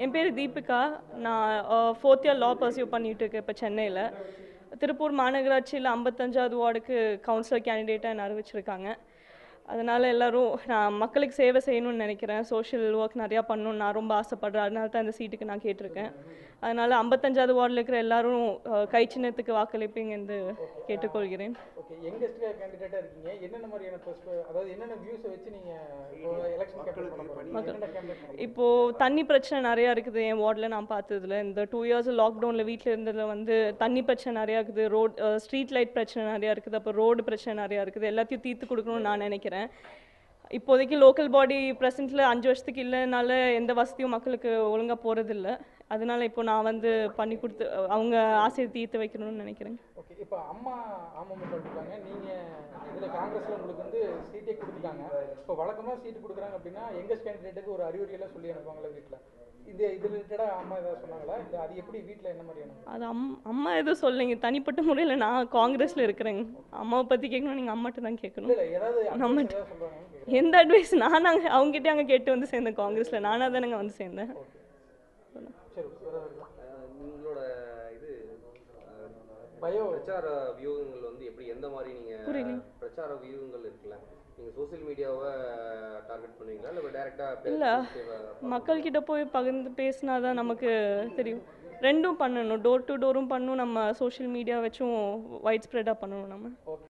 என் பேர் தீபிகா நான் fourth year லா pursue பண்ணிட்டு இருக்கேன் இப்போ சென்னையில் திருப்பூர் மாநகராட்சியில் ஐம்பத்தஞ்சாவது வார்டுக்கு கவுன்சிலர் கேண்டிடேட்டாக என்ன அறிவிச்சிருக்காங்க அதனால் எல்லாரும் நான் மக்களுக்கு சேவை செய்யணும்னு நினைக்கிறேன் சோஷியல் ஒர்க் நிறையா பண்ணணும்னு நான் ரொம்ப ஆசைப்படுறேன் அதனால தான் இந்த சீட்டுக்கு நான் கேட்டிருக்கேன் அதனால் ஐம்பத்தஞ்சாவது வார்டில் இருக்கிற எல்லாரும் அஹ், கை சின்னத்துக்கு வாக்களிப்பீங்க என்று கேட்டுக்கொள்கிறேன் ஓகே யங்கஸ்ட் கேண்டிடேட்டாக இருக்கீங்க என்னென்ன மாதிரியான பெர்ஸ்பெ- அதாவது என்னென்ன வியூஸை வச்சு நீங்கள் எலெக்ஷன் கேம்பெயின் பண்ண போறீங்க என்னென்ன கேம்பெயின் பண்ண இப்போது தண்ணி பிரச்சனை நிறையா இருக்குது என் வார்டில் நான் பார்த்ததுல இந்த டூ இயர்ஸ் லாக்டவுனில் வீட்டில் இருந்ததில் வந்து தண்ணி பிரச்சனை நிறையா இருக்குது ரோட் ஸ்ட்ரீட் லைட் பிரச்சனை நிறையா இருக்குது அப்போ ரோடு பிரச்சனை நிறையா இருக்குது எல்லாத்தையும் தீர்த்து கொடுக்கணும்னு நான் நினைக்கிறேன் இப்போதைக்கு லோக்கல் பாடி ப்ரெசென்ட்டில் அஞ்சு வருஷத்துக்கு இல்லைனால எந்த வசதியும் மக்களுக்கு ஒழுங்காக போகிறதில்ல அதனால இப்போ நான் வந்து பண்ணி கொடுத்து அவங்க ஆசையை தீர்த்து வைக்கணும்னு நினைக்கிறேன் ஓகே இப்போ அம்மா அமமுக இருக்காங்க நீங்கள் இதில் காங்கிரஸில் உங்களுக்கு வந்து சீட்டே கொடுத்துட்டாங்க இப்போ வழக்கமாக சீட்டு கொடுக்குறாங்க அப்படின்னா யங்கஸ்ட் கேண்டிடேட்டுக்கு ஒரு அறிகுறியெல்லாம் சொல்லி அனுப்புவாங்களே வீட்டில் இது இது ரிலேட்டடாக அம்மா ஏதாவது சொன்னாங்களா இல்லை அது எப்படி வீட்டில் என்ன மாதிரியான அது அம் அம்மா எதுவும் சொல்லுங்க தனிப்பட்ட முறையில் நான் காங்கிரஸில் இருக்கிறேங்க அம்மாவை பற்றி கேட்கணும் நீங்கள் அம்மாட்ட தான் கேட்கணும் இல்லை ஏதாவது நம்ம advice ஏதாவது சொல்கிறாங்கன்னு கேட்குறேன் எந்த அட்வைஸ் நான் அங்கே அவங்ககிட்ட அங்கே கேட்டு வந்து சேர்ந்தேன் காங்கிரஸில் நானாக தானேங்க வந்து சேர்ந்தேன் சரி வேறு அஹ் உங்களோட இது அஹ், பயோ பிரச்சார வியூகங்கள் வந்து எப்படி எந்த மாதிரி நீங்க புரியல. பிரச்சார வியூகங்கள் இருக்குல்ல நீங்க சோஷியல் மீடியாவை டார்கெட் பண்ணுவீங்களா இல்ல டைரக்டா இல்ல. மக்கள்கிட்ட போய் பகிர்ந்து பேசினா தான் நமக்கு தெரியும் ரெண்டும் பண்ணணும் டோர் டு டோரும் பண்ணணும் நம்ம சோஷியல் மீடியா வச்சும் ஒயிட் ஸ்ப்ரெட்டாக பண்ணணும் நம்ம ஓகே